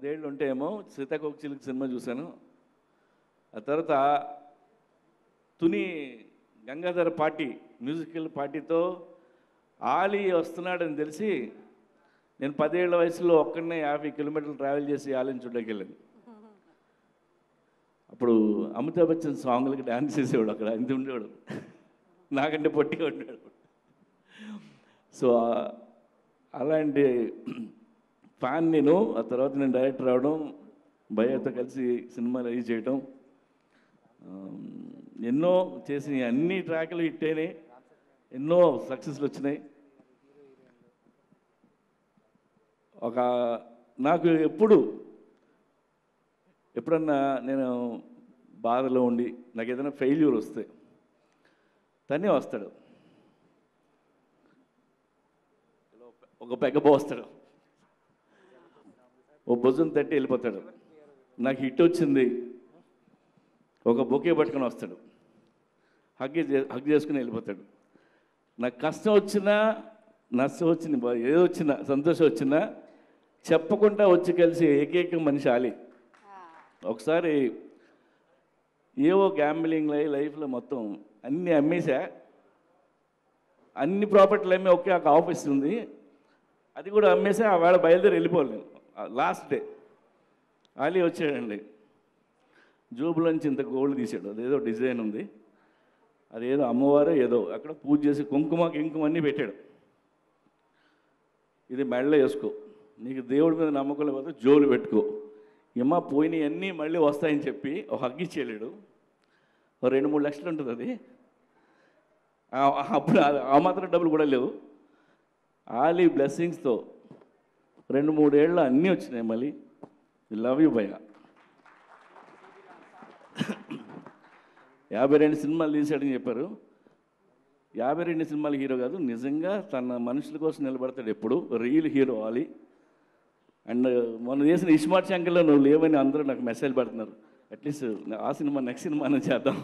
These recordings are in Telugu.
పదేళ్ళు ఉంటే ఏమో సీతాకోక చిలుక సినిమా చూశాను ఆ తర్వాత తుని గంగాధర పార్టీ మ్యూజికల్ పార్టీతో ఆలీ వస్తున్నాడని తెలిసి నేను పదేళ్ల వయసులో ఒక్కడనే యాభై కిలోమీటర్లు ట్రావెల్ చేసి ఆలీని చూడడానికి వెళ్ళాను అప్పుడు అమితాబ్ బచ్చన్ సాంగ్లకి డాన్స్ చేసేవాడు అక్కడ ఇంత ఉండేవాడు నాకంటే పొట్టిగా ఉండేవాడు సో ఆ- అలాంటి ఫ్యాన్ నేను ఆ తర్వాత నేను డైరెక్టర్ అవడం భయ్యతో కలిసి సినిమా రిలీజ్ చేయడం ఆమ్, ఎన్నో చేసిన అన్ని ట్రాక్లు హిట్ అయినాయి ఎన్నో సక్సెస్లు వచ్చినాయి ఒక నాకు ఎప్పుడు ఎప్పుడన్నా నేను బాధలో ఉండి నాకు ఏదైనా ఫెయిల్యూర్ వస్తే తనే వస్తాడు ఒక పెగ్గ పోస్తాడు ఓ భుజం తట్టి వెళ్ళిపోతాడు నాకు హిట్ వచ్చింది ఒక బొకే పట్టుకొని వస్తాడు హగ్ చే- హగ్ చేసుకుని వెళ్ళిపోతాడు నాకు కష్టం వచ్చినా నష్టం వచ్చింది బా- ఏదో వచ్చినా సంతోషం వచ్చినా చెప్పకుండా వచ్చి కలిసి ఏకైక మనిషి ఆలి ఒకసారి ఏవో గ్యాంబ్లింగ్ లై లైఫ్లో మొత్తం అన్నీ అమ్మేశా అన్ని ప్రాపర్టీలు అమ్మి ఒకే ఒక ఆఫీస్ ఉంది అది కూడా అమ్మేసి ఆ వేళ బయలుదేరి వెళ్ళిపోలేను లాస్ట్ డే ఆలీ వచ్చాడండి జోబులోంచి ఇంత గోల్డ్ తీసాడు అదేదో డిజైన్ ఉంది అదేదో అమ్మవారు ఏదో అక్కడ పూజ చేసి కుంకుమ కింకుమ అన్నీ పెట్టాడు ఇది మెడలో వేసుకో నీకు దేవుడి మీద నమ్మకం లేకపోతే జోలు పెట్టుకో ఏమా పోయినవి అన్నీ మళ్ళీ వస్తాయని చెప్పి ఒక హగ్గి చేయలేడు ఓ రెండు మూడు లక్షలు ఉంటుంది అది ఆ- అప్పుడు ఆ- ఆ మాత్రం డబ్బులు కూడా లేవు ఆలీ బ్లెస్సింగ్స్తో రెండు మూడేళ్ళు అన్నీ వచ్చినాయి మళ్ళీ లవ్ యూ భయ్య యాభై రెండు సినిమాలు తీశాడని చెప్పారు యాభై రెండు సినిమాల హీరో కాదు నిజంగా తన మనుషుల కోసం నిలబడతాడు ఎప్పుడు రియల్ హీరో ఆలి అండ్ మొన్న చేసిన ఇస్మార్ట్ శంకర్లో నువ్వు లేవని అందరూ నాకు మెసేజ్ పెడుతున్నారు అట్లీస్ట్ ఆ సినిమా నెక్స్ట్ సినిమా అనేది చేద్దాం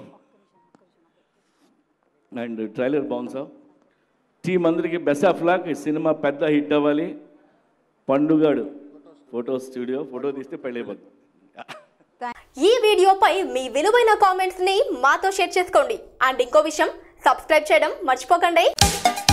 అండ్ ట్రైలర్ బాగుంది సార్ టీం అందరికీ బెస్ట్ ఆఫ్ లాక్ ఈ సినిమా పెద్ద హిట్ అవ్వాలి పండుగాడు ఫోటో స్టూడియో ఫోటో తీస్తే పెళ్ళి అయిపోతుంది ఈ వీడియోపై మీ విలువైన కామెంట్స్ ని మాతో షేర్ చేసుకోండి అండ్ ఇంకో విషయం సబ్స్క్రైబ్ చేయడం మర్చిపోకండి